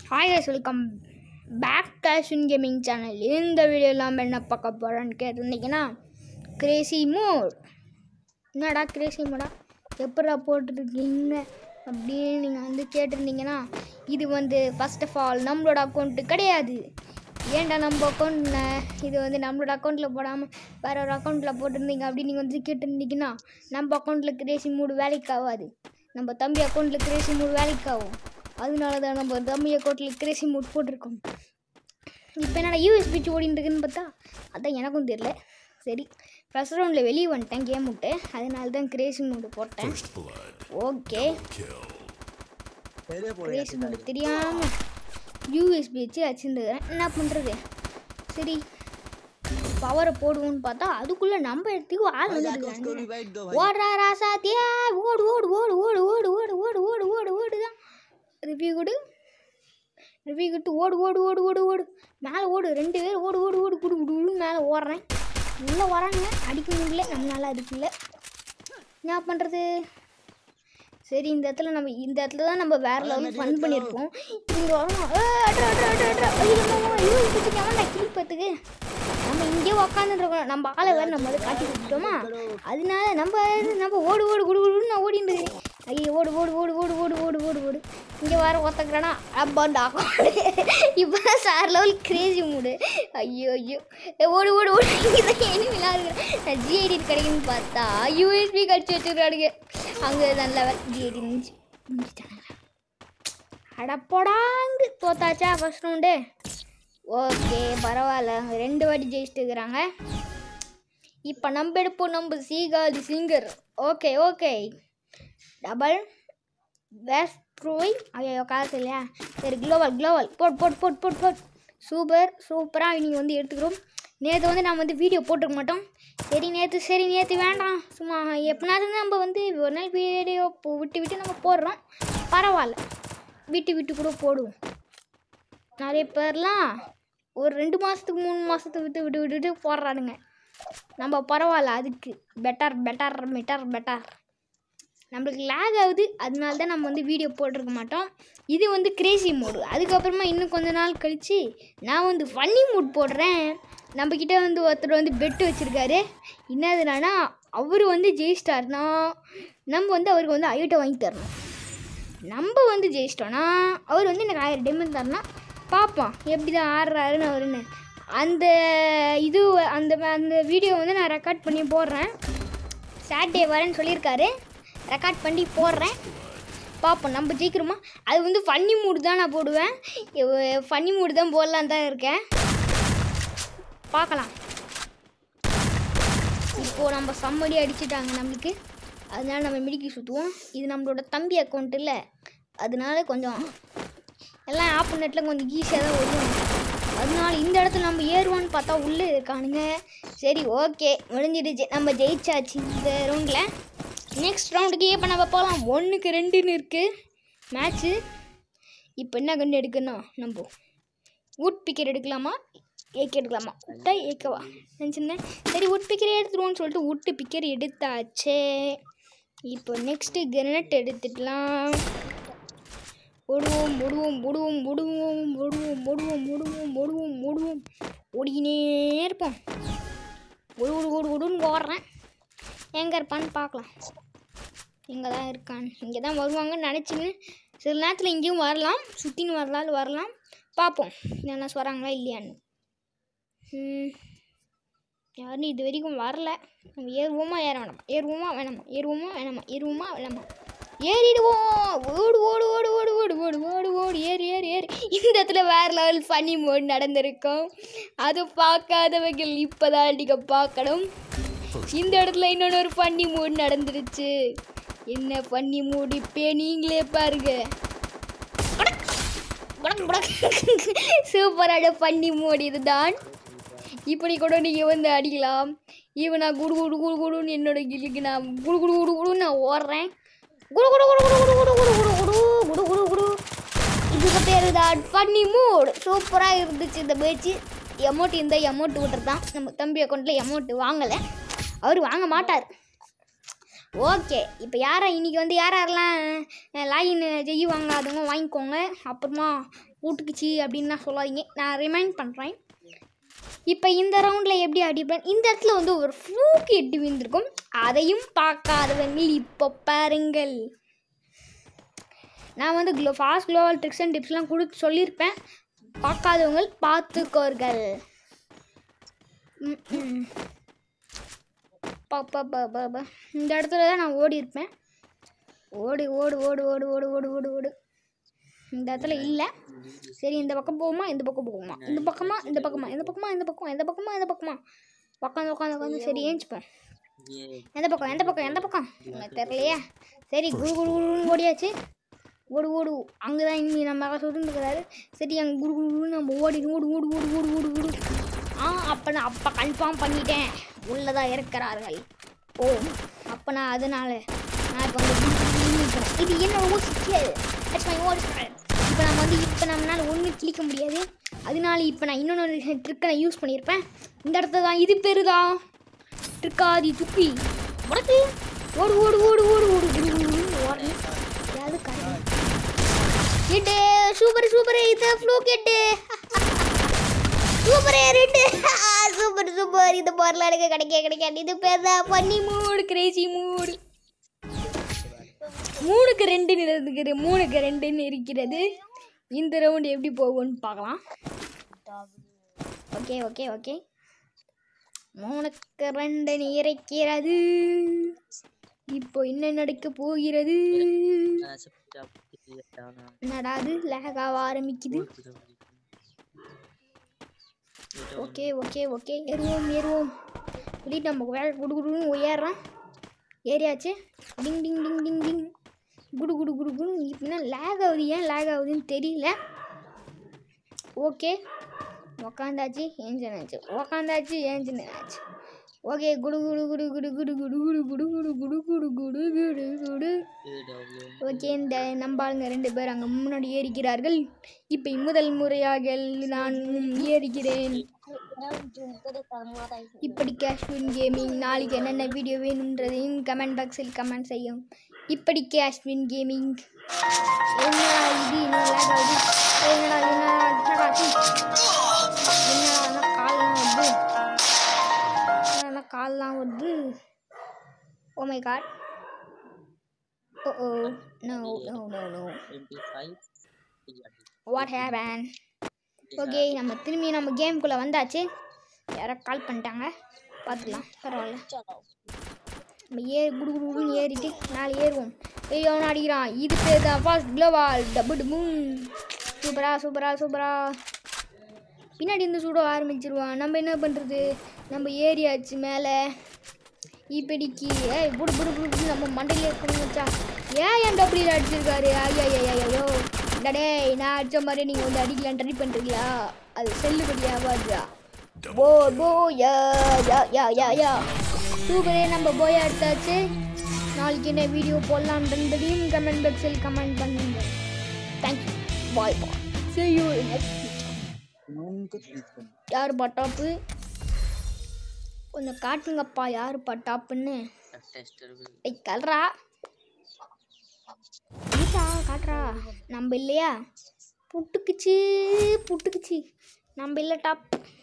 Hi guys welcome back கேஷன் gaming channel இந்த வீடியோவில் நம்ம என்ன பார்க்க போகிறோன்னு கேட்டிருந்தீங்கன்னா கிரேசி மோட் என்னடா கிரேசி மோடா எப்படா போட்டிருக்கீங்க அப்படின்னு நீங்கள் வந்து கேட்டிருந்தீங்கன்னா இது வந்து ஃபர்ஸ்ட் ஆஃப் ஆல் நம்மளோட அக்கௌண்ட்டு கிடையாது ஏன்டா நம்ம அக்கௌண்ட்டில் இது வந்து நம்மளோட அக்கௌண்ட்டில் போடாமல் வேற ஒரு அக்கௌண்ட்டில் போட்டிருந்தீங்க அப்படின்னு நீங்கள் வந்து கேட்டிருந்தீங்கன்னா நம்ம அக்கௌண்ட்டில் கிரேசி மூடு வேலைக்கு ஆகாது நம்ம தம்பி அக்கௌண்ட்டில் கிரேசி மூடு வேலைக்கு ஆகும் அதனால தான் நம்ம தம்பி அக்கௌண்ட்டில் கிரேசி மூட் போட்டிருக்கோம் இப்போ என்னடா யூஎஸ் பிச்சு ஓடின்னு இருக்குன்னு பார்த்தா அதான் எனக்கும் தெரியல சரி ஃபஸ்ட் ரவுண்டில் வெளியே வந்துட்டேன் கேம் விட்டு அதனால தான் கிரேசி மூடு போட்டேன் ஓகே பெரிய போய் கிரேசி மூடு தெரியாமல் யூஎஸ்பி வச்சு வச்சுருந்துக்கிறேன் என்ன பண்ணுறது சரி பவரை போடுவோன்னு பார்த்தா அதுக்குள்ளே நம்ம இடத்துக்கு ஆள் வந்துருக்காங்க ஓடுறா ராசாத்தியா ஓடு ஓடு ஓடு ஓடு ஓடு ஓடு ஓடு ஓடு ஓடு ஓடு தான் ரிவ்யூ கொடு ரிவ்யூ கொடுத்து ஓடு ஓடு ஓடு ஓடு ஓடு மேலே ஓடு ரெண்டு பேர் ஓடு ஓடு ஓடு குடு குடு குடுன்னு மேலே ஓடுறேன் உள்ளே வராங்க அடிக்க முடியல நம்மளால அடிக்கல என்ன பண்ணுறது சரி இந்த இடத்துல நம்ம இந்த இடத்துல தான் நம்ம வேற லெவலில் ஃபன் பண்ணியிருப்போம் இங்கே வரணும் ஏ, அட்ரா, அட்ரா, அட்ரா, அட்ரா. ஐயோ, அம்மா, அம்மா, ஐயோ, இப்போதைக்கு அவன்டா கிளிப்பத்துக்கு நம்ம இங்கே உக்காந்துட்டு இருக்கோம் நம்ம ஆளை வேறு நம்ம வந்து காட்டி கொடுத்துட்டோமா அதனால நம்ம நம்ம ஓடு ஓடு குடு குடுன்னு நான் ஓடிட்டு இருக்கேன் ஐயோ ஓடு ஓடு ஓடு ஓடு ஓடு ஓடு ஓடு ஓடு இங்கே வர ஒத்தக்கிறனா அப்பாண்டா இப்போ தான் சார் லெவல் கிரேசி மூடு ஐயோ ஐயோ ஏ, ஓடு ஓடு ஓடு இங்கே தான் எனிமிலாம் இருக்கிறேன் நான் ஜிஐடி கிடைக்குன்னு பார்த்தா யூஎஸ்பி கடிச்சு வச்சுருக்கானுங்க அங்கே தான் லெவல் ஜிஐடி முடிஞ்சு முடிச்சிட்டானுங்க அடப்போடாங்கு தோத்தாச்சா ஃபர்ஸ்ட் ரவுண்டு ஓகே பரவாயில்ல ரெண்டு வாட்டி ஜெயிச்சுட்டு இருக்கிறாங்க இப்போ நம்ம எடுப்போம் நம்ம சீகாதி சிங்கர் ஓகே ஓகே டபுள் வேஸ்ட் த்ரூய் ஐயோ காசு இல்லையா சரி குளோவல் குளோவல் போட் போட் போட் போட் போட் சூப்பர் சூப்பராக இன்றைக்கி வந்து எடுத்துக்கிறோம் நேற்று வந்து நான் வந்து வீடியோ போட்டிருக்க மாட்டோம் சரி நேற்று சரி நேற்று வேண்டாம் சும்மா எப்படினாலும் நம்ம வந்து ஒரு நாள் வீடியோ விட்டு விட்டு நம்ம போடுறோம் பரவாயில்ல விட்டு விட்டு கூட போடுவோம் நிறைய பேர்லாம் ஒரு ரெண்டு மாதத்துக்கு மூணு மாதத்துக்கு விட்டு விட்டு விட்டுட்டு போடுறானுங்க நம்ம பரவாயில்ல அதுக்கு பெட்டர் பெட்டர் பெட்டர் பெட்டர் நம்மளுக்கு லேக் ஆகுது அதனால தான் நம்ம வந்து வீடியோ போட்டிருக்க மாட்டோம் இது வந்து கிரேசி மோடு அதுக்கப்புறமா இன்னும் கொஞ்ச நாள் கழித்து நான் வந்து ஃபன்னி மூட் போடுறேன் நம்மக்கிட்ட வந்து ஒருத்தர் வந்து பெட்டு வச்சுருக்காரு என்னதுனா அவர் வந்து ஜெயிச்சிட்டாருனா நம்ம வந்து அவருக்கு வந்து ஐட்டை வாங்கி தரணும் நம்ம வந்து ஜெயிச்சிட்டோன்னா அவர் வந்து எனக்கு ஆயிரம் டைமண்ட் தரணும் பார்ப்போம் எப்படி தான் ஆடுறாருன்னு அவருன்னு அந்த இது அந்த அந்த வீடியோ வந்து நான் ரெக்கார்ட் பண்ணி போடுறேன் சாட்டர்டே வரேன்னு சொல்லியிருக்காரு ரெக்கார்ட் பண்ணி போடுறேன் பார்ப்போம் நம்ம ஜெயிக்கிறோமா அது வந்து ஃபன்னி மூடு தான் நான் போடுவேன் ஃபன்னி மூடு தான் போடலான்னு தான் இருக்கேன் பார்க்கலாம் இப்போது நம்ம சம்மடி அடிச்சிட்டாங்க நம்மளுக்கு அதனால நம்ம மிடிக்கி சுற்றுவோம் இது நம்மளோட தம்பி அக்கௌண்ட் இல்லை அதனால கொஞ்சம் எல்லாம் ஆப் நெட்டில் கொஞ்சம் ஈஸியாக தான் வருவாங்க அதனால இந்த இடத்துல நம்ம ஏறுவோன்னு பார்த்தா உள்ளே இருக்கானுங்க சரி ஓகே முடிஞ்சிடுச்சு நம்ம ஜெயிச்சாச்சு இந்த ரவுண்டில் நெக்ஸ்ட் ரவுண்டுக்கு இப்போ நம்ம போகலாம் ஒன்றுக்கு ரெண்டுன்னு இருக்குது மேட்ச்சு இப்போ என்ன கண்டு எடுக்கணும் நம்ம வுட் பிக்கர் எடுக்கலாமா ஏக்கே எடுக்கலாமா விட்டா ஏக்கவா நினச்சிருந்தேன் சரி வுட் பிக்கர் எடுத்துருவோன்னு சொல்லிட்டு வுட்டு பிக்கர் எடுத்தாச்சே இப்போ நெக்ஸ்ட்டு கிரனட் எடுத்துக்கலாம் ஓடுவோம் ஓடுவோம் ஓடுவோம் ஓடுவோம் ஓடுவோம் ஓடுவோம் ஓடுவோம் ஓடுவோம் ஓடுவோம் ஓடிக்கினே இருப்போம் ஓடு ஓடு ஓடு ஓடுன்னு ஓடுறேன் எங்கே இருப்பான்னு பார்க்கலாம் இங்கே தான் இருக்கான் இங்கே தான் வருவாங்கன்னு நினச்சின்னு சில நேரத்தில் இங்கேயும் வரலாம் சுற்றின்னு வரலான்னு வரலாம் பார்ப்போம் என்ன வராங்களா இல்லையான்னு ம், யாரும் இது வரைக்கும் வரல நம்ம ஏறுவோமா ஏற வேணாமா ஏறுவோமா வேணாமா ஏறுவோமா வேணாமா ஏறுவோமா வேணாமா ஏறிடுவோம் ஓடு ஓடு ஓடு ஓடு ஓடு ஓடு ஓடு ஓடு ஏறு ஏறு ஏறு இந்த இடத்துல வேறு லெவல் ஃபனி மோட் நடந்திருக்கும் அது பார்க்காதவர்கள் இப்போ தான் நீங்கள் பார்க்கணும் இந்த இடத்துல இன்னொன்று ஒரு ஃபன்னி மூட் நடந்துருச்சு என்ன ஃபன்னி மூட் இப்போ நீங்களே பாருங்க சூப்பரான ஃபன்னி மூட் இதுதான் இப்படி கூட நீங்கள் வந்து அடிக்கலாம் ஈவன் நான் குடு குடு குடு குடுன்னு என்னோட கிளிக்கு நான் குடு குடு குடு குடுன்னு நான் ஓடுறேன் குடு குடு குடு குடு குடு குடு குடு குடு குடு குடு குடு குடு இதுக்கு பேர் தான் ஃபன்னி மூட் சூப்பராக இருந்துச்சு இந்த பேச்சு எமௌண்ட் இந்த எமௌண்ட் விட்டுருதான் நம்ம தம்பி அக்கௌண்ட்டில் எமௌண்ட் வாங்கலை அவர் வாங்க மாட்டார் ஓகே இப்போ யாரை இன்னைக்கு வந்து யார் யாரெல்லாம் லாகின் செய்வாங்க அதுங்க வாங்கிக்கோங்க அப்புறமா வீட்டுக்குச்சு அப்படின்லாம் சொல்லாதீங்க நான் ரிமைண்ட் பண்ணுறேன் இப்போ இந்த ரவுண்டில் எப்படி அடிப்பேன் இந்த இடத்துல வந்து ஒரு ஃப்ளூக் எட்டு விழுந்திருக்கும் அதையும் பார்க்காதவங்க இப்போ பாருங்கள் நான் வந்து க்ளோ ஃபாஸ்ட் க்ளோவல் ட்ரிக்ஸ் அண்ட் டிப்ஸ்லாம் கொடுத்து சொல்லியிருப்பேன் பார்க்காதவங்க பார்த்துக்கோர்கள் ம், ம். பா பா பா பா பா இந்த இடத்துல தான் நான் ஓடி இருப்பேன் ஓடு ஓடு ஓடு ஓடு ஓடு ஓடு ஓடு ஓடு இந்த இடத்துல இல்லை சரி இந்த பக்கம் போகுமா இந்த பக்கம் போகுமா இந்த பக்கமா இந்த பக்கமா இந்த பக்கமா இந்த பக்கம் எந்த பக்கமா எந்த பக்கமா உட்காந்து உட்காந்து உட்காந்து சரி ஏஞ்சிப்போம் எந்த பக்கம் எந்த பக்கம் எந்த பக்கம் எனக்கு தெரியலையே சரி குரு குரு குருன்னு ஓடியாச்சு ஓடு ஓடு அங்கே தான் இனி நம்ம சுருந்துக்கிறாரு சரி அங்கே குரு குரு குருன்னு நம்ம ஓடி ஓடு ஓடு ஓடு ஓடு ஓடு ஓடு ஆ அப்போ நான் அப்போ கன்ஃபார்ம் பண்ணிட்டேன் உள்ளதாக இருக்கிறார்கள் ஓ அப்போ நான் அதனால நான் இப்போ வந்து குடு குடுன்னு இருக்கிறேன். இது என்ன ஊசி இட்ஸ் மை ஓட் இப்போ நம்ம வந்து இப்போ நம்மளால ஒன்றும் கிளிக்க முடியாது அதனால இப்போ நான் இன்னொன்று ட்ரிக்கை நான் யூஸ் பண்ணியிருப்பேன் இந்த இடத்துல தான் இது பெருதா ட்ரிக்காதி துப்பி உடக்கு ஓடு ஓடு ஓடு ஓடு ஓடு குடு குடுன்னு ஓடணும் யாவது கரை எட்டு சூப்பர் சூப்பர் இது ஃப்ளூ கெட்டு சூப்பர் ரெண்டு சூப்பர் சூப்பர் இது பொருள் எனக்கு கிடைக்க கிடைக்காது இது பேர் தான் பண்ணி மூடு கிரேசி மூடு மூணுக்கு ரெண்டுன்னு இருக்கிறது மூணுக்கு ரெண்டுன்னு இருக்கிறது இந்த ரவுண்ட் எப்படி போகும்னு பார்க்கலாம் ஓகே ஓகே ஓகே மூணுக்கு ரெண்டு இருக்கிறது இப்போ என்ன நடக்க போகிறது என்னடா அது லேக் ஆக ஆரம்பிக்குது ஓகே ஓகே ஓகே ஏறுவோம் ஏறுவோம் இப்படி நம்ம வேலை குடு குடுன்னு உயர்றோம் ஏறியாச்சு டிங் டிங் டிங் டிங் டிங் குடு குடு குடு குடு இப்படின்னா லேக் ஆகுது ஏன் லேக் ஆகுதுன்னு தெரியல ஓகே உக்காந்தாச்சு ஏஞ்சினாச்சு உக்காந்தாச்சு ஏஞ்சினாச்சு ஓகே குடு குடு குடு குடு குடு குடு குடு குடு குடு குடு குடு குடு குடு குடு ஓகே இந்த நம்ம ஆளுங்க ரெண்டு பேர் அங்கே முன்னாடி ஏறிக்கிறார்கள் இப்போ முதல் முறையாக நான் ஏறிக்கிறேன் இப்படி கேஷ்வின் கேமிங் நாளைக்கு என்னென்ன வீடியோ வேணுன்றதையும் கமெண்ட் பாக்ஸில் கமெண்ட் செய்யும் இப்படி கேஷ்வின் கேமிங் என்னடா இது என்ன lag ஆகுது ஏய், என்னடா இது, என்னடா என்னடா ஆச்சு? என்னடா என்ன கால்லாம் வருது என்னடா கால்லாம் வருது oh my god oh oh no no no no what happen okay நம்ம திரும்பி நம்ம கேமுக்குள்ளே வந்தாச்சு யாரோ கால் பண்ணிட்டாங்க பார்த்துக்கலாம் பரவாயில்ல நம்ம ஏறி குடு குடு குடுன்னு ஏறிட்டு நாலு ஏறுவோம் ஐயோ அவன் அடிக்கிறான் இது பேர் தான் ஃபாஸ்ட் க்ளோவால் டபுள் மூன் சூப்பரா சூப்பரா சூப்பரா பின்னாடி இருந்து சுட ஆரம்பிச்சிருவான் நம்ம என்ன பண்ணுறது நம்ம ஏறியாச்சு மேலே இப்படிக்கு ஏய் புடு புடு புடு புடு நம்ம மண்டையில் இருக்கணும் வச்சா ஏன் என் அப்படி அடிச்சிருக்காரு ஐயா ஐயா ஐயோ டடே நான் அடிச்ச மாதிரி நீங்கள் வந்து அடிக்கலாம் ட்ரை பண்ணுறீங்களா அது செல்லுபடி ஆகாதுடா போ போ யா யா யா யா யா சூப்பரே நம்ம போய் எடுத்தாச்சு நாளைக்கு என்ன வீடியோ போடலான்றதையும் கமெண்ட் பாக்ஸில் கமெண்ட் பண்ணுங்க thank you bye bye see you in next யார் பட்டாப்பு கொஞ்சம் காட்டுங்கப்பா யார் பட்டாப்புன்னு ஐய் கல்றா ஈசா காட்டுறா நம்ம இல்லையா புட்டுக்குச்சு புட்டுக்குச்சு நம்ம இல்லை டாப்